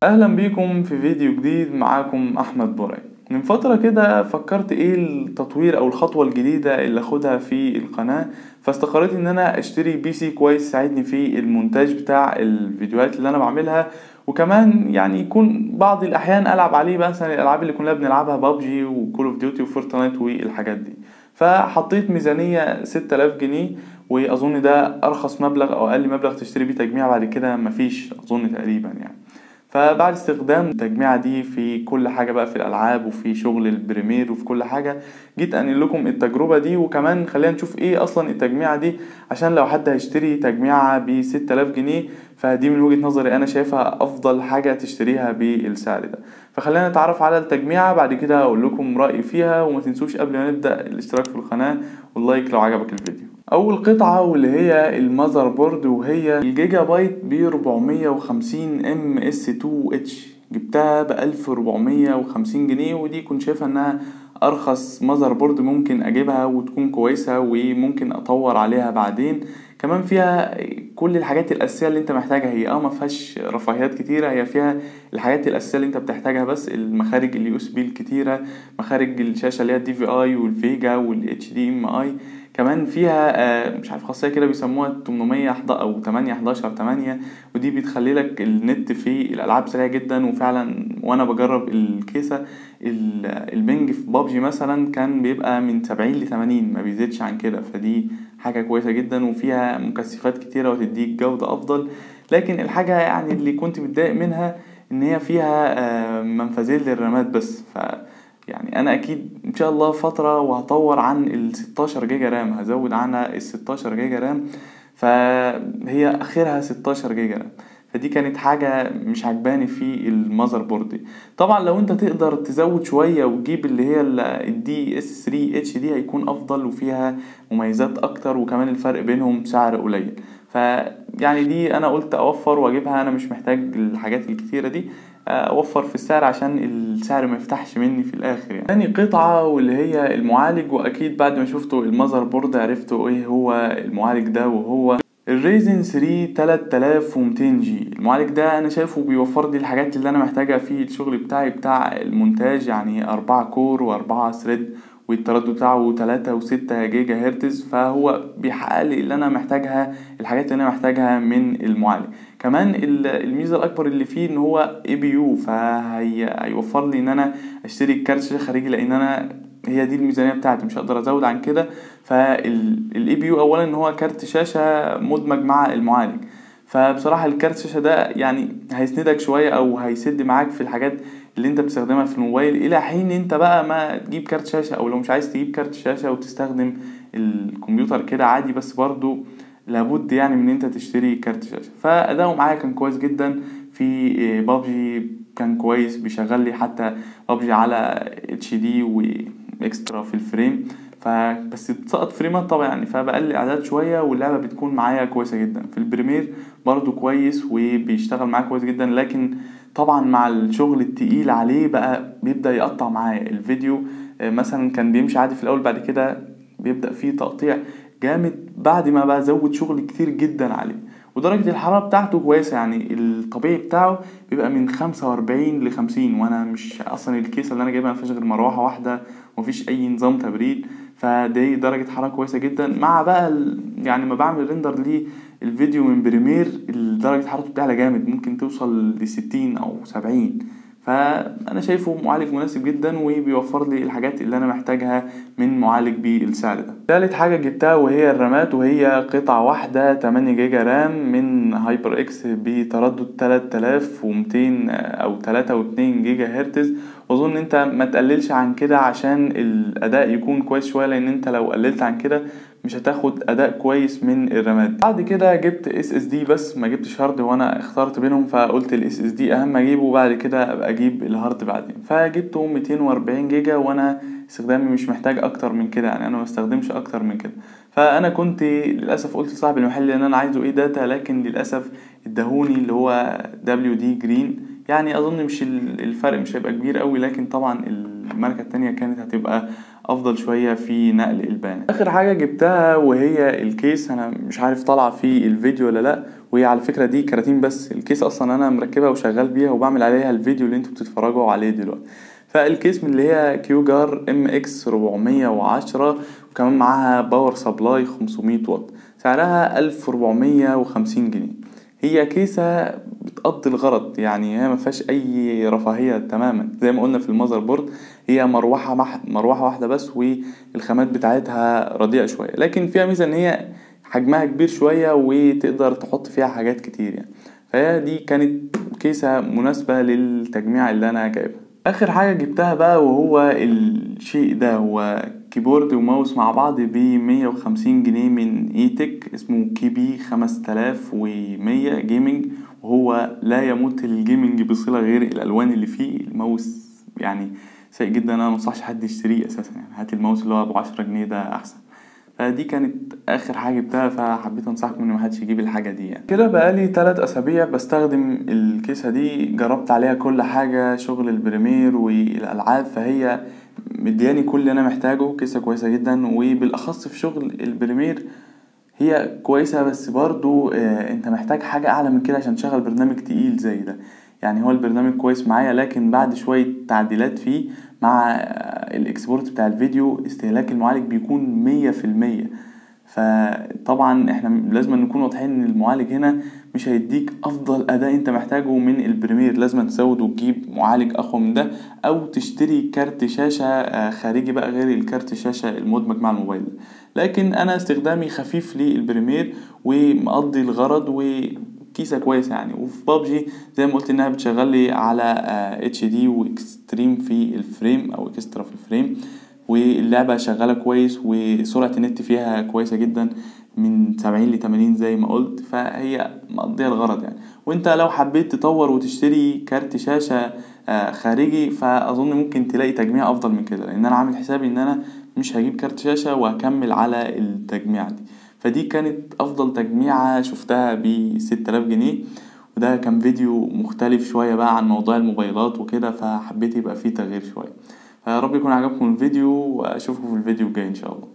اهلا بيكم في فيديو جديد معاكم احمد براي من فترة كده فكرت ايه التطوير او الخطوة الجديدة اللي اخدها في القناة فاستقريت ان انا اشتري بي سي كويس يساعدني في المونتاج بتاع الفيديوهات اللي انا بعملها وكمان يعني يكون بعض الاحيان العب عليه مثلا الالعاب اللي كنا بنلعبها بابجي وكول اوف ديوتي وفورتنايت والحاجات دي فحطيت ميزانية 6000 جنيه واظن ده ارخص مبلغ او اقل مبلغ تشتري بيه تجميع بعد كده مفيش اظن تقريبا يعني فبعد استخدام التجميعة دي في كل حاجة بقى في الألعاب وفي شغل البريمير وفي كل حاجة جيت أنقل لكم التجربة دي وكمان خلينا نشوف إيه أصلا التجميعة دي عشان لو حد هيشتري تجميعة ب 6000 جنيه فدي من وجهة نظري أنا شايفها أفضل حاجة تشتريها بالسعر ده فخلينا نتعرف على التجميعة بعد كده أقول لكم رأيي فيها وما تنسوش قبل ما نبدأ الاشتراك في القناة واللايك لو عجبك الفيديو اول قطعة واللي هي المذر بورد وهي الجيجا بايت ب 450 ام اس 2 اتش جبتها ب 1450 جنيه ودي كنت شايفها انها ارخص مذر بورد ممكن اجيبها وتكون كويسة وممكن اطور عليها بعدين كمان فيها كل الحاجات الاساسيه اللي انت محتاجها هي اه ما فيهاش رفاهيات كتيره هي فيها الحاجات الاساسيه اللي انت بتحتاجها بس المخارج اليو اس بي الكتيره مخارج الشاشه اللي هي الدي في اي والفيجا والاتش دي ام اي كمان فيها مش عارف خاصيه كده بيسموها 800 او 8 11 8 ودي بتخلي لك النت في الالعاب سريع جدا وفعلا وانا بجرب الكيسه البنج في بابجي مثلا كان بيبقى من 70 ل 80 ما بيزيدش عن كده فدي حاجه كويسه جدا وفيها مكثفات كتيره وتديك جوده افضل لكن الحاجه يعني اللي كنت متضايق منها ان هي فيها منفذين للرامات بس ف يعني انا اكيد ان شاء الله فتره وهطور عن ال 16 جيجا رام هزود عنها ال 16 جيجا رام فهي اخرها 16 جيجا رام فدي كانت حاجة مش عجباني في المذر بورد دي طبعا لو انت تقدر تزود شوية وتجيب اللي هي الدي اس 3 اتش دي هيكون افضل وفيها مميزات اكتر وكمان الفرق بينهم سعر قليل فيعني دي انا قلت اوفر واجيبها انا مش محتاج الحاجات الكتيرة دي اوفر في السعر عشان السعر ما يفتحش مني في الاخر يعني تاني قطعة واللي هي المعالج واكيد بعد ما شفتوا المذر بورد عرفتوا ايه هو المعالج ده وهو الريزن 3 3200 جي المعالج ده انا شايفه بيوفر لي الحاجات اللي انا محتاجها في الشغل بتاعي بتاع المونتاج يعني أربعة كور وأربعة ثريد والتردد بتاعه تلاتة وستة جيجا هرتز فهو بيحقق لي اللي انا محتاجها الحاجات اللي انا محتاجها من المعالج كمان الميزه الاكبر اللي فيه ان هو اي بي يو فهيوفر لي ان انا اشتري كارت شاشه خارجي لان انا هي دي الميزانيه بتاعتي مش هقدر ازود عن كده فالاي بي يو اولا ان هو كارت شاشه مدمج مع المعالج فبصراحه الكارت شاشه ده يعني هيسندك شويه او هيسد معاك في الحاجات اللي انت بتستخدمها في الموبايل الى حين انت بقى ما تجيب كارت شاشه او لو مش عايز تجيب كارت شاشه وتستخدم الكمبيوتر كده عادي بس برضو لابد يعني من انت تشتري كارت شاشه فاداؤه معايا كان كويس جدا في بابجي كان كويس بيشغل لي حتى بابجي على اتش دي واكسترا في الفريم فبس بتسقط فريمات طبعا يعني فبقلل اعداد شويه واللعبه بتكون معايا كويسه جدا في البريمير برضو كويس وبيشتغل معايا كويس جدا لكن طبعا مع الشغل التقيل عليه بقى بيبدا يقطع معايا الفيديو مثلا كان بيمشي عادي في الاول بعد كده بيبدا فيه تقطيع جامد بعد ما بزود شغل كتير جدا عليه ودرجة الحرارة بتاعته كويسة يعني الطبيعي بتاعه بيبقى من خمسة وأربعين لخمسين وأنا مش أصلا الكيسة اللي أنا جايبها مفيهاش غير مروحة واحدة ومفيش أي نظام تبريد فدي درجة حرارة كويسة جدا مع بقى يعني ما بعمل ريندر للفيديو من بريمير درجة حرارته بتعلى جامد ممكن توصل لستين أو سبعين فانا شايفه معالج مناسب جدا وبيوفر لي الحاجات اللي انا محتاجها من معالج بالسعر ده تالت حاجة جبتها وهي الرامات وهي قطعة واحدة 8 جيجا رام من هايبر اكس بتردد 3200 او 3.2 جيجا هرتز واظن انت ما تقللش عن كده عشان الاداء يكون كويس شوية لان انت لو قللت عن كده مش هتاخد اداء كويس من الرامات بعد كده جبت اس اس دي بس ما جبتش هارد وانا اخترت بينهم فقلت الاس اس دي اهم اجيبه وبعد كده ابقى اجيب الهارد بعدين فجبته 240 جيجا وانا استخدامي مش محتاج اكتر من كده يعني انا ما استخدمش اكتر من كده فانا كنت للاسف قلت لصاحب المحل ان انا عايزه ايه داتا لكن للاسف ادهوني اللي هو دبليو دي جرين يعني اظن مش الفرق مش هيبقى كبير قوي لكن طبعا الماركه التانية كانت هتبقى افضل شوية في نقل البيانات اخر حاجة جبتها وهي الكيس انا مش عارف طالعة في الفيديو ولا لا وهي على فكرة دي كراتين بس الكيس اصلا انا مركبها وشغال بيها وبعمل عليها الفيديو اللي انتوا بتتفرجوا عليه دلوقتي فالكيس من اللي هي كيو جار ام اكس 410 وكمان معاها باور سبلاي 500 واط سعرها 1450 جنيه هي كيسة بتقضي الغرض يعني هي ما فيهاش اي رفاهية تماما زي ما قلنا في المذر بورد هي مروحة مح... مروحة واحدة بس والخامات بتاعتها رديئة شوية لكن فيها ميزة ان هي حجمها كبير شوية وتقدر تحط فيها حاجات كتير يعني فهي دي كانت كيسة مناسبة للتجميع اللي انا جايبها اخر حاجة جبتها بقى وهو الشيء ده هو كيبورد وماوس مع بعض بمية وخمسين جنيه من ايتك اسمه كيبي خمس تلاف ومية جيمنج وهو لا يمت الجيمنج بصلة غير الالوان اللي فيه الماوس يعني سيء جدا انا منصحش حد يشتريه اساسا يعني هات الماوس اللي هو بعشرة جنيه ده احسن فدي كانت اخر حاجه جبتها فحبيت انصحكم ان محدش يجيب الحاجه دي يعني كده بقالي تلات اسابيع بستخدم الكيسه دي جربت عليها كل حاجه شغل البريمير والالعاب فهي مدياني كل اللي انا محتاجه كيسه كويسه جدا وبالاخص في شغل البريمير هي كويسه بس برضو آه انت محتاج حاجه اعلى من كده عشان تشغل برنامج تقيل زي ده يعني هو البرنامج كويس معايا لكن بعد شويه تعديلات فيه مع الاكسبورت بتاع الفيديو استهلاك المعالج بيكون مية في المية فطبعا احنا لازم نكون واضحين ان المعالج هنا مش هيديك افضل اداء انت محتاجه من البريمير لازم تزود وتجيب معالج اقوى من ده او تشتري كارت شاشة خارجي بقى غير الكارت الشاشة المدمج مع الموبايل لكن انا استخدامي خفيف للبريمير ومقضي الغرض و كيسة كويسة يعني وفي بابجي زي ما قلت انها بتشغل لي على اتش دي واكستريم في الفريم او اكسترا في الفريم واللعبة شغالة كويس وسرعة النت فيها كويسة جدا من سبعين لتمانين زي ما قلت فهي مقضية الغرض يعني وانت لو حبيت تطور وتشتري كارت شاشة خارجي فاظن ممكن تلاقي تجميع افضل من كده لان انا عامل حسابي ان انا مش هجيب كارت شاشة وهكمل على التجميع دي فدي كانت افضل تجميعة شفتها بستة آلاف جنيه وده كان فيديو مختلف شوية بقى عن موضوع الموبايلات وكده فحبيت يبقى فيه تغيير شوية فيا رب يكون عجبكم الفيديو واشوفكم في الفيديو الجاي ان شاء الله